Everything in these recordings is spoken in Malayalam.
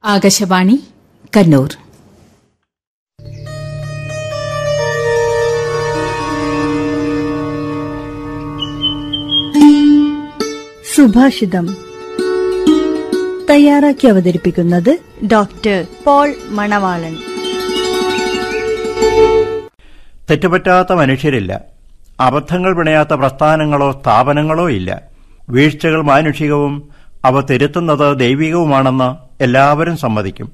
ആകാശവാണി കണ്ണൂർ സുഭാഷിതം തയ്യാറാക്കി അവതരിപ്പിക്കുന്നത് ഡോക്ടർ പോൾ മണവാളൻ തെറ്റുപറ്റാത്ത മനുഷ്യരില്ല അബദ്ധങ്ങൾ പിണയാത്ത പ്രസ്ഥാനങ്ങളോ സ്ഥാപനങ്ങളോ ഇല്ല വീഴ്ചകൾ മാനുഷികവും അവ തിരുത്തുന്നത് ദൈവികവുമാണെന്ന് എല്ലാവരും സമ്മതിക്കും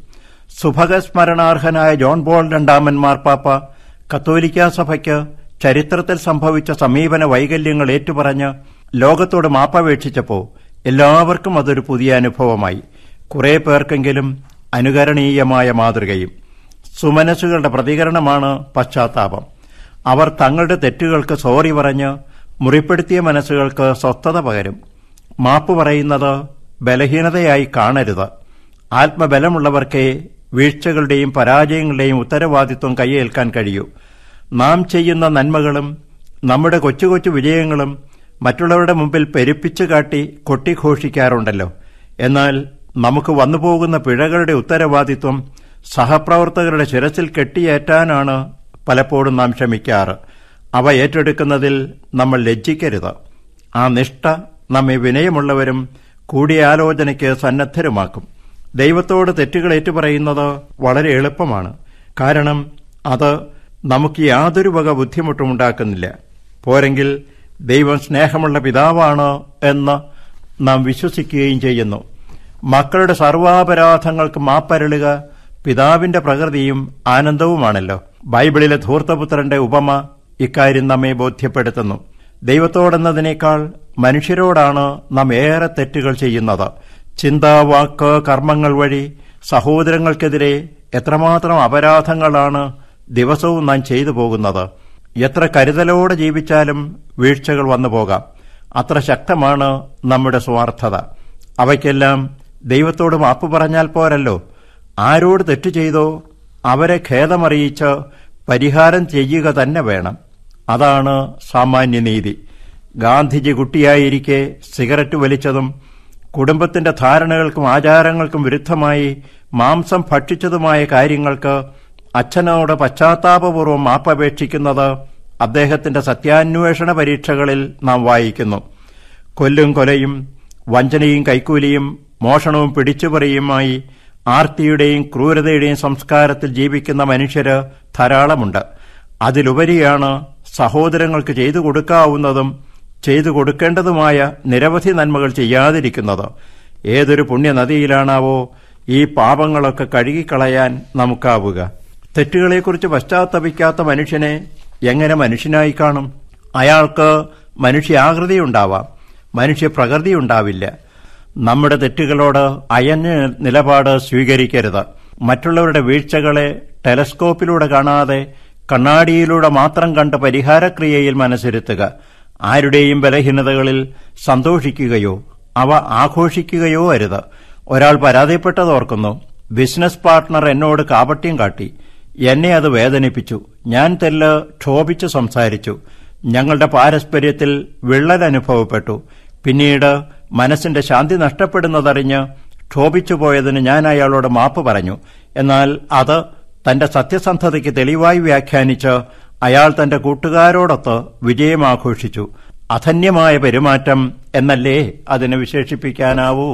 സുഭഗസ്മരണാർഹനായ ജോൺ പോൾ രണ്ടാമൻ മാർപ്പാപ്പ കത്തോലിക്കാ സഭയ്ക്ക് ചരിത്രത്തിൽ സംഭവിച്ച സമീപന വൈകല്യങ്ങൾ ഏറ്റുപറഞ്ഞ് ലോകത്തോട് മാപ്പപേക്ഷിച്ചപ്പോൾ എല്ലാവർക്കും അതൊരു പുതിയ അനുഭവമായി കുറെ പേർക്കെങ്കിലും അനുകരണീയമായ മാതൃകയും സുമനസ്സുകളുടെ പ്രതികരണമാണ് പശ്ചാത്താപം അവർ തങ്ങളുടെ തെറ്റുകൾക്ക് സോറി പറഞ്ഞ് മുറിപ്പെടുത്തിയ മനസ്സുകൾക്ക് സ്വസ്ഥത പകരും മാപ്പ് പറയുന്നത് ബലഹീനതയായി കാണരുത് ആത്മബലമുള്ളവർക്കേ വീഴ്ചകളുടെയും പരാജയങ്ങളുടെയും ഉത്തരവാദിത്വം കൈയേൽക്കാൻ കഴിയൂ നാം ചെയ്യുന്ന നന്മകളും നമ്മുടെ കൊച്ചു കൊച്ചു വിജയങ്ങളും മറ്റുള്ളവരുടെ മുമ്പിൽ പെരുപ്പിച്ചു കാട്ടി കൊട്ടിഘോഷിക്കാറുണ്ടല്ലോ എന്നാൽ നമുക്ക് വന്നുപോകുന്ന പിഴകളുടെ ഉത്തരവാദിത്വം സഹപ്രവർത്തകരുടെ ശിരസിൽ കെട്ടിയേറ്റാനാണ് പലപ്പോഴും നാം ശ്രമിക്കാറ് അവ ഏറ്റെടുക്കുന്നതിൽ നമ്മൾ ലജ്ജിക്കരുത് ആ നിഷ്ഠ നമ്മെ വിനയമുള്ളവരും കൂടിയാലോചനയ്ക്ക് സന്നദ്ധരുമാക്കും ദൈവത്തോട് തെറ്റുകൾ ഏറ്റുപറയുന്നത് വളരെ എളുപ്പമാണ് കാരണം അത് നമുക്ക് യാതൊരു വക ബുദ്ധിമുട്ടും ഉണ്ടാക്കുന്നില്ല പോരെങ്കിൽ ദൈവം സ്നേഹമുള്ള പിതാവാണ് എന്ന് നാം വിശ്വസിക്കുകയും ചെയ്യുന്നു മക്കളുടെ സർവാപരാധങ്ങൾക്ക് മാപ്പരളുക പിതാവിന്റെ പ്രകൃതിയും ആനന്ദവുമാണല്ലോ ബൈബിളിലെ ധൂർത്തപുത്രന്റെ ഉപമ ഇക്കാര്യം നമ്മെ ബോധ്യപ്പെടുത്തുന്നു ദൈവത്തോടെന്നതിനേക്കാൾ മനുഷ്യരോടാണ് നാം ഏറെ തെറ്റുകൾ ചെയ്യുന്നത് ചിന്ത വാക്ക് കർമ്മങ്ങൾ വഴി സഹോദരങ്ങൾക്കെതിരെ എത്രമാത്രം അപരാധങ്ങളാണ് ദിവസവും നാം ചെയ്തു പോകുന്നത് എത്ര കരുതലോടെ ജീവിച്ചാലും വീഴ്ചകൾ വന്നു പോകാം അത്ര ശക്തമാണ് നമ്മുടെ സ്വാർത്ഥത അവയ്ക്കെല്ലാം ദൈവത്തോട് മാപ്പ് പറഞ്ഞാൽ പോരല്ലോ ആരോട് തെറ്റു ചെയ്തോ അവരെ ഖേദമറിയിച്ച് പരിഹാരം ചെയ്യുക തന്നെ വേണം അതാണ് സാമാന്യനീതി ഗാന്ധിജി കുട്ടിയായിരിക്കെ സിഗരറ്റ് വലിച്ചതും കുടുംബത്തിന്റെ ധാരണകൾക്കും ആചാരങ്ങൾക്കും വിരുദ്ധമായി മാംസം ഭക്ഷിച്ചതുമായ കാര്യങ്ങൾക്ക് അച്ഛനോട് പശ്ചാത്താപപൂർവ്വം മാപ്പപേക്ഷിക്കുന്നത് അദ്ദേഹത്തിന്റെ സത്യാന്വേഷണ പരീക്ഷകളിൽ നാം വായിക്കുന്നു കൊല്ലും കൊലയും വഞ്ചനയും കൈക്കൂലിയും മോഷണവും പിടിച്ചുപറിയുമായി ആർത്തിയുടെയും ക്രൂരതയുടെയും സംസ്കാരത്തിൽ ജീവിക്കുന്ന മനുഷ്യര് ധാരാളമുണ്ട് അതിലുപരിയാണ് സഹോദരങ്ങൾക്ക് ചെയ്തു കൊടുക്കാവുന്നതും ചെയ്തു കൊടുക്കേണ്ടതുമായ നിരവധി നന്മകൾ ചെയ്യാതിരിക്കുന്നത് ഏതൊരു പുണ്യനദിയിലാണാവോ ഈ പാപങ്ങളൊക്കെ കഴുകിക്കളയാൻ നമുക്കാവുക തെറ്റുകളെക്കുറിച്ച് പശ്ചാത്തപിക്കാത്ത മനുഷ്യനെ എങ്ങനെ മനുഷ്യനായി കാണും അയാൾക്ക് മനുഷ്യാകൃതിയുണ്ടാവാം മനുഷ്യപ്രകൃതി ഉണ്ടാവില്ല നമ്മുടെ തെറ്റുകളോട് അയഞ്ഞ നിലപാട് സ്വീകരിക്കരുത് മറ്റുള്ളവരുടെ വീഴ്ചകളെ ടെലസ്കോപ്പിലൂടെ കാണാതെ കണ്ണാടിയിലൂടെ മാത്രം കണ്ട് പരിഹാരക്രിയയിൽ മനസ്സിരുത്തുക ആരുടെയും ബലഹീനതകളിൽ സന്തോഷിക്കുകയോ അവ ആഘോഷിക്കുകയോ അരുത് ഒരാൾ പരാതിപ്പെട്ടതോർക്കുന്നു ബിസിനസ് പാർട്ട്ണർ എന്നോട് കാപട്യം കാട്ടി എന്നെ അത് വേദനിപ്പിച്ചു ഞാൻ തെല്ല് ക്ഷോഭിച്ചു സംസാരിച്ചു ഞങ്ങളുടെ പാരസ്പര്യത്തിൽ വിള്ളൽ അനുഭവപ്പെട്ടു പിന്നീട് മനസ്സിന്റെ ശാന്തി നഷ്ടപ്പെടുന്നതറിഞ്ഞ് ക്ഷോഭിച്ചു പോയതിന് ഞാൻ അയാളോട് മാപ്പ് പറഞ്ഞു എന്നാൽ അത് തന്റെ സത്യസന്ധതയ്ക്ക് തെളിവായി വ്യാഖ്യാനിച്ച് അയാൾ തന്റെ കൂട്ടുകാരോടൊത്ത് വിജയമാഘോഷിച്ചു അധന്യമായ പെരുമാറ്റം എന്നല്ലേ അതിനെ വിശേഷിപ്പിക്കാനാവൂ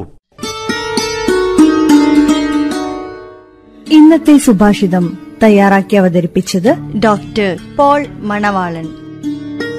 ഇന്നത്തെ സുഭാഷിതം തയ്യാറാക്കി അവതരിപ്പിച്ചത് ഡോക്ടർ പോൾ മണവാളൻ